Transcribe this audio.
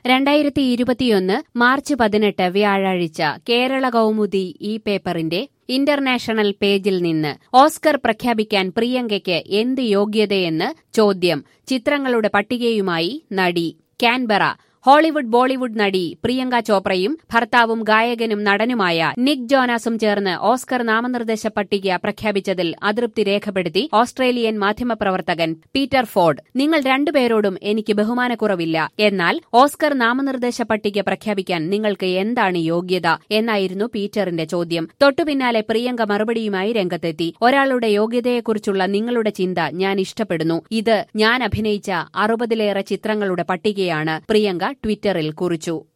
രണ്ടായിരത്തി ഇരുപത്തിയൊന്ന് മാർച്ച് പതിനെട്ട് വ്യാഴാഴ്ച കേരള കൗമുദി ഈ പേപ്പറിന്റെ ഇന്റർനാഷണൽ പേജിൽ നിന്ന് ഓസ്കർ പ്രഖ്യാപിക്കാൻ പ്രിയങ്കയ്ക്ക് എന്ത് യോഗ്യതയെന്ന് ചോദ്യം ചിത്രങ്ങളുടെ പട്ടികയുമായി നടി കാൻബറ ഹോളിവുഡ് ബോളിവുഡ് നടി പ്രിയങ്ക ചോപ്രയും ഭർത്താവും ഗായകനും നടനുമായ നിക് ജോനാസും ചേർന്ന് ഓസ്കർ നാമനിർദ്ദേശ പട്ടിക പ്രഖ്യാപിച്ചതിൽ അതൃപ്തി രേഖപ്പെടുത്തി ഓസ്ട്രേലിയൻ മാധ്യമപ്രവർത്തകൻ പീറ്റർ ഫോർഡ് നിങ്ങൾ രണ്ടുപേരോടും എനിക്ക് ബഹുമാനക്കുറവില്ല എന്നാൽ ഓസ്കർ നാമനിർദ്ദേശ പട്ടിക പ്രഖ്യാപിക്കാൻ നിങ്ങൾക്ക് എന്താണ് യോഗ്യത എന്നായിരുന്നു പീറ്ററിന്റെ ചോദ്യം തൊട്ടുപിന്നാലെ പ്രിയങ്ക മറുപടിയുമായി രംഗത്തെത്തി ഒരാളുടെ യോഗ്യതയെക്കുറിച്ചുള്ള നിങ്ങളുടെ ചിന്ത ഞാൻ ഇഷ്ടപ്പെടുന്നു ഇത് ഞാൻ അഭിനയിച്ച അറുപതിലേറെ ചിത്രങ്ങളുടെ പട്ടികയാണ് പ്രിയങ്ക ട്വിറ്ററിൽ കുറിച്ചു